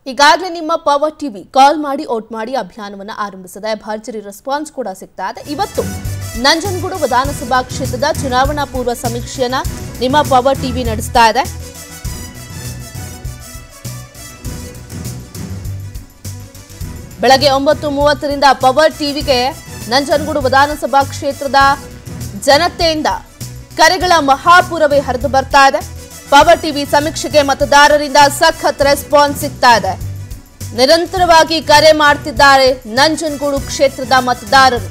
ಈಗಾಗಲೇ ನಿಮ್ಮ power TV ಕಾಲ್ ಮಾಡಿ ಓಟ್ ಮಾಡಿ ಅಭಿಯಾನವನ್ನು ಆರಂಭಿಸಿದೆ ಭರ್ಜರಿ ರೆಸ್ಪಾನ್ಸ್ ಕೂಡ ಸಿಗ್ತಾ ಇದೆ ಇವತ್ತು ನಂಜನಗೂಡು ವಿಧಾನಸಭಾ ಕ್ಷೇತ್ರದ ಚುನಾವಣಾ ಪೂರ್ವ ಸಮೀಕ್ಷೆಯನ್ನ ನಿಮ್ಮ ಪವರ್ ಟಿವಿ ನಡೆಸ್ತಾ ಇದೆ ಬೆಳಗ್ಗೆ ಒಂಬತ್ತು ಮೂವತ್ತರಿಂದ ಪವರ್ ಟಿವಿಗೆ ನಂಜನಗೂಡು ವಿಧಾನಸಭಾ ಕ್ಷೇತ್ರದ ಜನತೆಯಿಂದ ಕರೆಗಳ ಮಹಾಪೂರವೇ ಹರಿದು ಬರ್ತಾ ಇದೆ ಪವರ್ ಟಿವಿ ಸಮೀಕ್ಷೆಗೆ ಮತದಾರರಿಂದ ಸಖತ್ ರೆಸ್ಪಾನ್ಸ್ ಸಿಗ್ತಾ ಇದೆ ನಿರಂತರವಾಗಿ ಕರೆ ಮಾಡ್ತಿದ್ದಾರೆ ನಂಜನಗೂಡು ಕ್ಷೇತ್ರದ ಮತದಾರರು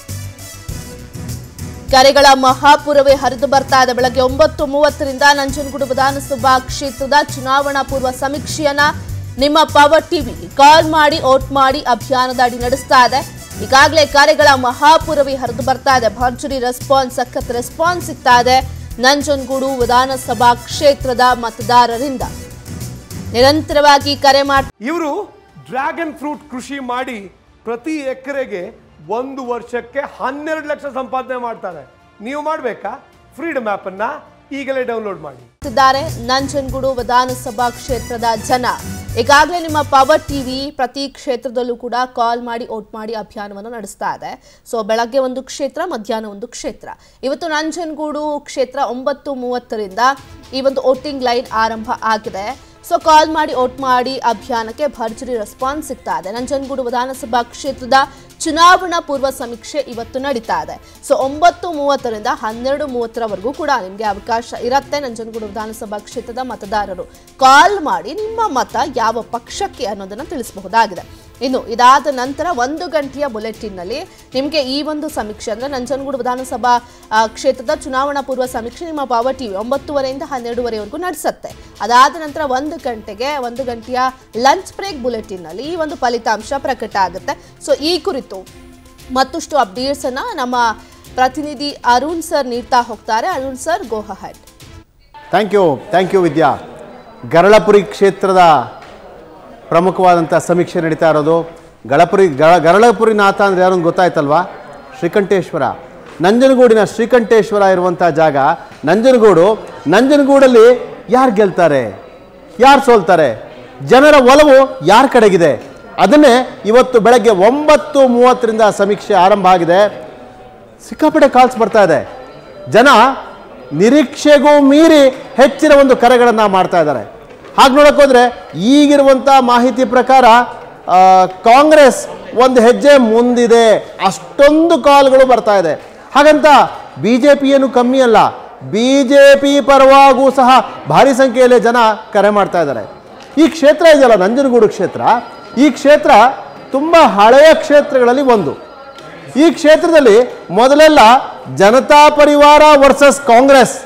ಕರೆಗಳ ಮಹಾಪುರವೇ ಹರಿದು ಬರ್ತಾ ಇದೆ ಬೆಳಗ್ಗೆ ಒಂಬತ್ತು ಮೂವತ್ತರಿಂದ ನಂಜನಗೂಡು ವಿಧಾನಸಭಾ ಕ್ಷೇತ್ರದ ಚುನಾವಣಾ ಪೂರ್ವ ಸಮೀಕ್ಷೆಯನ್ನ ನಿಮ್ಮ ಪವರ್ ಟಿವಿ ಕಾಲ್ ಮಾಡಿ ಓಟ್ ಮಾಡಿ ಅಭಿಯಾನದ ಅಡಿ ನಡೆಸ್ತಾ ಇದೆ ಈಗಾಗಲೇ ಕರೆಗಳ ಮಹಾಪುರವೇ ಹರಿದು ಬರ್ತಾ ಇದೆ ಭರ್ಜರಿ ರೆಸ್ಪಾನ್ಸ್ ಸಖತ್ ರೆಸ್ಪಾನ್ಸ್ ಸಿಗ್ತಾ ಇದೆ ನಂಜನಗೂಡು ವಿಧಾನಸಭಾ ಕ್ಷೇತ್ರದ ಮತದಾರರಿಂದ ನಿರಂತರವಾಗಿ ಕರೆ ಮಾಡಿ ಇವರು ಡ್ರ್ಯಾಗನ್ ಫ್ರೂಟ್ ಕೃಷಿ ಮಾಡಿ ಪ್ರತಿ ಎಕರೆಗೆ ಒಂದು ವರ್ಷಕ್ಕೆ ಹನ್ನೆರಡು ಲಕ್ಷ ಸಂಪಾದನೆ ಮಾಡ್ತಾರೆ ನೀವು ಮಾಡಬೇಕಾ ಫ್ರೀಡಮ್ ಆ್ಯಪನ್ನು ಈಗಲೇ ಡೌನ್ಲೋಡ್ ಮಾಡಿ ಇದ್ದಾರೆ ನಂಜನಗೂಡು ವಿಧಾನಸಭಾ ಕ್ಷೇತ್ರದ ಜನ ಈಗಾಗಲೇ ನಿಮ್ಮ ಪವರ್ ಟಿವಿ ಪ್ರತಿ ಕ್ಷೇತ್ರದಲ್ಲೂ ಕೂಡ ಕಾಲ್ ಮಾಡಿ ಓಟ್ ಮಾಡಿ ಅಭಿಯಾನವನ್ನು ನಡೆಸ್ತಾ ಇದೆ ಸೊ ಬೆಳಗ್ಗೆ ಒಂದು ಕ್ಷೇತ್ರ ಮಧ್ಯಾಹ್ನ ಒಂದು ಕ್ಷೇತ್ರ ಇವತ್ತು ನಂಜನಗೂಡು ಕ್ಷೇತ್ರ ಒಂಬತ್ತು ಮೂವತ್ತರಿಂದ ಈ ಒಂದು ವೋಟಿಂಗ್ ಲೈನ್ ಆರಂಭ ಆಗಿದೆ ಸೊ ಕಾಲ್ ಮಾಡಿ ಓಟ್ ಮಾಡಿ ಅಭಿಯಾನಕ್ಕೆ ಭರ್ಜರಿ ರೆಸ್ಪಾನ್ಸ್ ಸಿಗ್ತಾ ಇದೆ ನಂಜನಗೂಡು ವಿಧಾನಸಭಾ ಕ್ಷೇತ್ರದ ಚುನಾವಣಾ ಪೂರ್ವ ಸಮೀಕ್ಷೆ ಇವತ್ತು ನಡೀತಾ ಇದೆ ಸೊ ಒಂಬತ್ತು ಮೂವತ್ತರಿಂದ ಹನ್ನೆರಡು ಮೂವತ್ತರವರೆಗೂ ಕೂಡ ನಿಮಗೆ ಅವಕಾಶ ಇರುತ್ತೆ ನಂಜನಗೂಡು ವಿಧಾನಸಭಾ ಕ್ಷೇತ್ರದ ಮತದಾರರು ಕಾಲ್ ಮಾಡಿ ನಿಮ್ಮ ಮತ ಯಾವ ಪಕ್ಷಕ್ಕೆ ಅನ್ನೋದನ್ನ ತಿಳಿಸಬಹುದಾಗಿದೆ ಇನ್ನು ಇದಾದ ನಂತರ ಒಂದು ಗಂಟೆಯ ಬುಲೆಟಿನ್ನಲ್ಲಿ ನಿಮಗೆ ಈ ಒಂದು ಸಮೀಕ್ಷೆ ಅಂದ್ರೆ ನಂಜನಗೂಡು ವಿಧಾನಸಭಾ ಆ, ಕ್ಷೇತ್ರದ ಚುನಾವಣಾ ಪೂರ್ವ ಸಮೀಕ್ಷೆ ನಿಮ್ಮ ಪವರ್ ಟಿವಿ ಒಂಬತ್ತುವರೆಯಿಂದ ಹನ್ನೆರಡುವರೆವರೆಗೂ ನಡೆಸುತ್ತೆ ಅದಾದ ನಂತರ ಒಂದು ಗಂಟೆಗೆ ಒಂದು ಗಂಟೆಯ ಲಂಚ್ ಬ್ರೇಕ್ ಬುಲೆಟಿನ್ನಲ್ಲಿ ಈ ಒಂದು ಫಲಿತಾಂಶ ಪ್ರಕಟ ಆಗುತ್ತೆ ಸೊ ಈ ಕುರಿತು ಮತ್ತಷ್ಟು ಅಪ್ಡೇಟ್ಸ್ ಅನ್ನ ನಮ್ಮ ಪ್ರತಿನಿಧಿ ಅರುಣ್ ಸರ್ ನೀಡ್ತಾ ಹೋಗ್ತಾರೆ Arun sir go ahead thank you thank you Vidya Garalapuri ಕ್ಷೇತ್ರದ ಪ್ರಮುಖವಾದಂಥ ಸಮೀಕ್ಷೆ ನಡೀತಾ ಇರೋದು ಗಳಪುರಿ ಗಳ ಗರಳಪುರಿ ನಾಥ ಅಂದರೆ ಯಾರು ಅಂತ ಗೊತ್ತಾಯ್ತಲ್ವಾ ಶ್ರೀಕಂಠೇಶ್ವರ ನಂಜನಗೂಡಿನ ಶ್ರೀಕಂಠೇಶ್ವರ ಇರುವಂಥ ಜಾಗ ನಂಜನಗೂಡು ನಂಜನಗೂಡಲ್ಲಿ ಯಾರು ಗೆಲ್ತಾರೆ ಯಾರು ಸೋಲ್ತಾರೆ ಜನರ ಒಲವು ಯಾರ ಕಡೆಗಿದೆ ಅದನ್ನೇ ಇವತ್ತು ಬೆಳಗ್ಗೆ ಒಂಬತ್ತು ಮೂವತ್ತರಿಂದ ಸಮೀಕ್ಷೆ ಆರಂಭ ಆಗಿದೆ ಸಿಕ್ಕಾಪಟ್ಟೆ ಕಾಲ್ಸ್ ಬರ್ತಾ ಇದೆ ಜನ ನಿರೀಕ್ಷೆಗೂ ಮೀರಿ ಹೆಚ್ಚಿನ ಒಂದು ಕರೆಗಳನ್ನು ಮಾಡ್ತಾ ಇದ್ದಾರೆ ಹಾಗೆ ನೋಡಕ್ ಹೋದ್ರೆ ಈಗಿರುವಂಥ ಮಾಹಿತಿ ಪ್ರಕಾರ ಆ, ಕಾಂಗ್ರೆಸ್ ಒಂದು ಹೆಜ್ಜೆ ಮುಂದಿದೆ ಅಷ್ಟೊಂದು ಕಾಲ್ಗಳು ಬರ್ತಾ ಇದೆ ಹಾಗಂತ ಬಿ ಜೆ ಪಿ ಏನು ಕಮ್ಮಿ ಅಲ್ಲ ಬಿ ಜೆ ಪಿ ಪರವಾಗೂ ಸಹ ಭಾರಿ ಸಂಖ್ಯೆಯಲ್ಲಿ ಜನ ಕರೆ ಮಾಡ್ತಾ ಇದ್ದಾರೆ ಈ ಕ್ಷೇತ್ರ ಇದೆಯಲ್ಲ ನಂಜನಗೂಡು ಕ್ಷೇತ್ರ ಈ ಕ್ಷೇತ್ರ ತುಂಬ ಹಳೆಯ ಕ್ಷೇತ್ರಗಳಲ್ಲಿ ಒಂದು ಈ ಕ್ಷೇತ್ರದಲ್ಲಿ ಮೊದಲೆಲ್ಲ ಜನತಾ ಪರಿವಾರ ವರ್ಸಸ್ ಕಾಂಗ್ರೆಸ್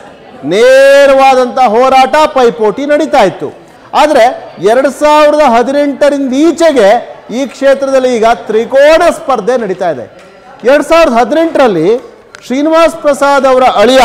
ನೇರವಾದಂಥ ಹೋರಾಟ ಪೈಪೋಟಿ ನಡೀತಾ ಇತ್ತು ಆದರೆ ಎರಡು ಸಾವಿರದ ಹದಿನೆಂಟರಿಂದ ಈಚೆಗೆ ಈ ಕ್ಷೇತ್ರದಲ್ಲಿ ಈಗ ತ್ರಿಕೋನ ಸ್ಪರ್ಧೆ ನಡೀತಾ ಇದೆ ಎರಡು ಸಾವಿರದ ಹದಿನೆಂಟರಲ್ಲಿ ಶ್ರೀನಿವಾಸ್ ಪ್ರಸಾದ್ ಅವರ ಅಳಿಯ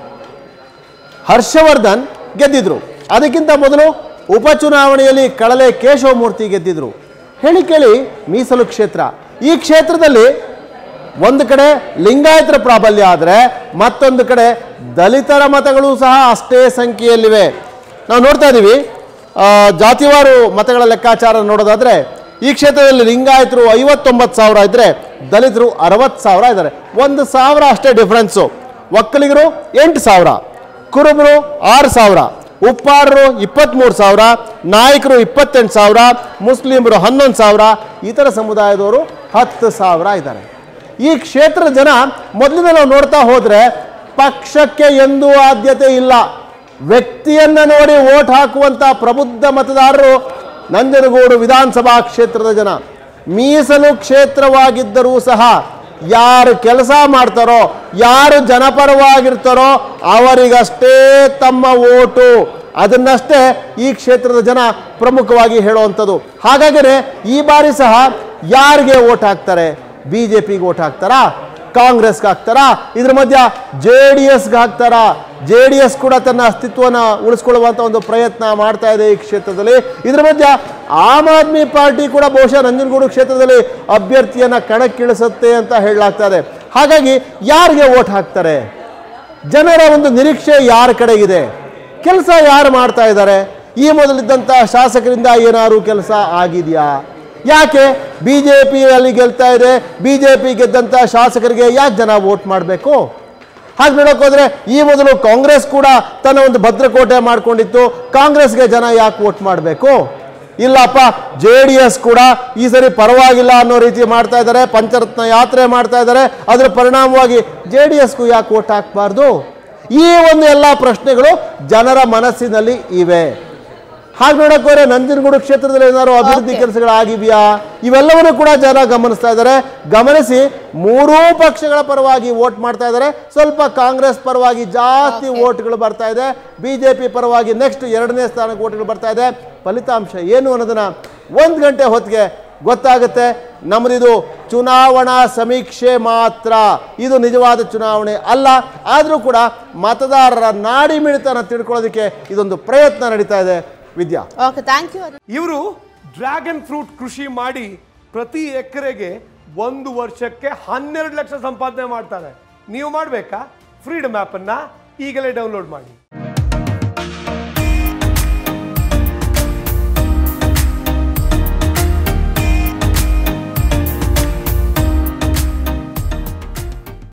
ಹರ್ಷವರ್ಧನ್ ಗೆದ್ದಿದ್ರು ಅದಕ್ಕಿಂತ ಮೊದಲು ಉಪಚುನಾವಣೆಯಲ್ಲಿ ಕಳಲೆ ಕೇಶವಮೂರ್ತಿ ಗೆದ್ದಿದ್ರು ಹೇಳಿ ಕೇಳಿ ಮೀಸಲು ಕ್ಷೇತ್ರ ಈ ಕ್ಷೇತ್ರದಲ್ಲಿ ಒಂದು ಕಡೆ ಲಿಂಗಾಯತರ ಪ್ರಾಬಲ್ಯ ಆದರೆ ಮತ್ತೊಂದು ಕಡೆ ದಲಿತರ ಮತಗಳು ಸಹ ಅಷ್ಟೇ ಸಂಖ್ಯೆಯಲ್ಲಿವೆ ನಾವು ನೋಡ್ತಾ ಇದ್ದೀವಿ ಆ, ಜಾತಿವಾರು ಮತಗಳ ಲೆಕ್ಕಾಚಾರ ನೋಡೋದಾದ್ರೆ ಈ ಕ್ಷೇತ್ರದಲ್ಲಿ ಲಿಂಗಾಯತರು ಐವತ್ತೊಂಬತ್ತು ಸಾವಿರ ಇದ್ರೆ ದಲಿತರು ಅರವತ್ತು ಸಾವಿರ ಇದ್ದಾರೆ ಒಂದು ಸಾವಿರ ಅಷ್ಟೇ ಡಿಫ್ರೆನ್ಸು ಒಕ್ಕಲಿಗರು ಎಂಟು ಸಾವಿರ ಕುರುಬರು ಆರು ಸಾವಿರ ಉಪ್ಪಾರರು ಇಪ್ಪತ್ತ್ಮೂರು ಸಾವಿರ ನಾಯಕರು ಇಪ್ಪತ್ತೆಂಟು ಸಾವಿರ ಮುಸ್ಲಿಮರು ಹನ್ನೊಂದು ಸಾವಿರ ಇತರ ಸಮುದಾಯದವರು ಹತ್ತು ಸಾವಿರ ಇದ್ದಾರೆ ಈ ಕ್ಷೇತ್ರದ ಜನ ಮೊದಲಿಂದ ನಾವು ನೋಡ್ತಾ ಹೋದ್ರೆ ಪಕ್ಷಕ್ಕೆ ಎಂದೂ ಆದ್ಯತೆ ಇಲ್ಲ ವ್ಯಕ್ತಿಯನ್ನ ನೋಡಿ ಓಟ್ ಹಾಕುವಂತ ಪ್ರಬುದ್ಧ ಮತದಾರರು ನಂಜನಗೂಡು ವಿಧಾನಸಭಾ ಕ್ಷೇತ್ರದ ಜನ ಮೀಸಲು ಕ್ಷೇತ್ರವಾಗಿದ್ದರೂ ಸಹ ಯಾರು ಕೆಲಸ ಮಾಡ್ತಾರೋ ಯಾರು ಜನಪರವಾಗಿರ್ತಾರೋ ಅವರಿಗಷ್ಟೇ ತಮ್ಮ ಓಟು ಅದನ್ನಷ್ಟೇ ಈ ಕ್ಷೇತ್ರದ ಜನ ಪ್ರಮುಖವಾಗಿ ಹೇಳುವಂಥದ್ದು ಹಾಗಾಗಿನೇ ಈ ಬಾರಿ ಸಹ ಯಾರಿಗೆ ಓಟ್ ಹಾಕ್ತಾರೆ ಬಿ ಜೆ ಪಿಗೆ ಓಟ್ ಹಾಕ್ತಾರಾ ಕಾಂಗ್ರೆಸ್ಗೆ ಹಾಕ್ತಾರಾ ಇದ್ರ ಮಧ್ಯ ಜೆ ಡಿ ಎಸ್ಗೆ ಹಾಕ್ತಾರಾ ಜೆ ಡಿ ಎಸ್ ಕೂಡ ತನ್ನ ಅಸ್ತಿತ್ವನ ಉಳಿಸ್ಕೊಳ್ಳುವಂಥ ಒಂದು ಪ್ರಯತ್ನ ಮಾಡ್ತಾ ಇದೆ ಈ ಕ್ಷೇತ್ರದಲ್ಲಿ ಇದ್ರ ಮಧ್ಯ ಆಮ್ ಆದ್ಮಿ ಪಾರ್ಟಿ ಕೂಡ ಬಹುಶಃ ನಂಜನಗೂಡು ಕ್ಷೇತ್ರದಲ್ಲಿ ಅಭ್ಯರ್ಥಿಯನ್ನ ಕಣಕ್ಕಿಳಿಸುತ್ತೆ ಅಂತ ಹೇಳಲಾಗ್ತಾ ಇದೆ ಹಾಗಾಗಿ ಯಾರಿಗೆ ಓಟ್ ಹಾಕ್ತಾರೆ ಜನರ ಒಂದು ನಿರೀಕ್ಷೆ ಯಾರ ಕಡೆಗಿದೆ ಕೆಲಸ ಯಾರು ಮಾಡ್ತಾ ಇದ್ದಾರೆ ಈ ಮೊದಲಿದ್ದಂಥ ಶಾಸಕರಿಂದ ಏನಾದ್ರು ಕೆಲಸ ಆಗಿದೆಯಾ ಯಾಕೆ ಬಿ ಜೆ ಪಿಯಲ್ಲಿ ಗೆಲ್ತಾ ಇದೆ ಬಿ ಜೆ ಪಿ ಗೆದ್ದಂಥ ಶಾಸಕರಿಗೆ ಯಾಕೆ ಜನ ವೋಟ್ ಮಾಡಬೇಕು ಹಾಗೆ ನೋಡೋಕೆ ಹೋದ್ರೆ ಈ ಮೊದಲು ಕಾಂಗ್ರೆಸ್ ಕೂಡ ತನ್ನ ಒಂದು ಭದ್ರಕೋಟೆ ಮಾಡ್ಕೊಂಡಿತ್ತು ಕಾಂಗ್ರೆಸ್ಗೆ ಜನ ಯಾಕೆ ವೋಟ್ ಮಾಡಬೇಕು ಇಲ್ಲಪ್ಪ ಜೆ ಡಿ ಎಸ್ ಕೂಡ ಈ ಸರಿ ಪರವಾಗಿಲ್ಲ ಅನ್ನೋ ರೀತಿ ಮಾಡ್ತಾ ಇದ್ದಾರೆ ಪಂಚರತ್ನ ಯಾತ್ರೆ ಮಾಡ್ತಾ ಇದ್ದಾರೆ ಅದರ ಪರಿಣಾಮವಾಗಿ ಜೆ ಡಿ ಎಸ್ಗೂ ಯಾಕೆ ವೋಟ್ ಹಾಕಬಾರ್ದು ಈ ಒಂದು ಎಲ್ಲ ಪ್ರಶ್ನೆಗಳು ಜನರ ಮನಸ್ಸಿನಲ್ಲಿ ಇವೆ ಹಾಗೆ ನೋಡಕ್ ಹೋದ್ರೆ ನಂಜನಗೂಡು ಕ್ಷೇತ್ರದಲ್ಲಿ ಏನಾದ್ರು ಅಭಿವೃದ್ಧಿ Okay. ಕೆಲಸಗಳಾಗಿವೆಯಾ ಇವೆಲ್ಲವನ್ನು ಕೂಡ ಜನ ಗಮನಿಸ್ತಾ ಇದ್ದಾರೆ ಗಮನಿಸಿ ಮೂರೂ ಪಕ್ಷಗಳ ಪರವಾಗಿ ವೋಟ್ ಮಾಡ್ತಾ ಇದ್ದಾರೆ ಸ್ವಲ್ಪ ಕಾಂಗ್ರೆಸ್ ಪರವಾಗಿ ಜಾಸ್ತಿ Okay. ವೋಟ್ಗಳು ಬರ್ತಾ ಇದೆ ಬಿಜೆಪಿ ಪರವಾಗಿ ನೆಕ್ಸ್ಟ್ ಎರಡನೇ ಸ್ಥಾನಕ್ಕೆ ವೋಟ್ಗಳು ಬರ್ತಾ ಇದೆ ಫಲಿತಾಂಶ ಏನು ಅನ್ನೋದನ್ನ ಒಂದು ಗಂಟೆ ಹೊತ್ತಿಗೆ ಗೊತ್ತಾಗುತ್ತೆ ನಮ್ಮದಿದು ಚುನಾವಣಾ ಸಮೀಕ್ಷೆ ಮಾತ್ರ ಇದು ನಿಜವಾದ ಚುನಾವಣೆ ಅಲ್ಲ ಆದರೂ ಕೂಡ ಮತದಾರರ ನಾಡಿ ಮಿಡಿತನ ತಿಳ್ಕೊಳ್ಳೋದಕ್ಕೆ ಇದೊಂದು ಪ್ರಯತ್ನ ನಡೀತಾ ಇದೆ ವಿದ್ಯಾ ಓಕೆ ಥ್ಯಾಂಕ್ ಯು ಇವರು ಡ್ರ್ಯಾಗನ್ ಫ್ರೂಟ್ ಕೃಷಿ ಮಾಡಿ ಪ್ರತಿ ಎಕರೆಗೆ ಒಂದು ವರ್ಷಕ್ಕೆ ಹನ್ನೆರಡು ಲಕ್ಷ ಸಂಪಾದನೆ ಮಾಡ್ತಾರೆ ನೀವು ಮಾಡಬೇಕಾ ಫ್ರೀಡಮ್ ಆ್ಯಪನ್ನು ಈಗಲೇ ಡೌನ್ಲೋಡ್ ಮಾಡಿ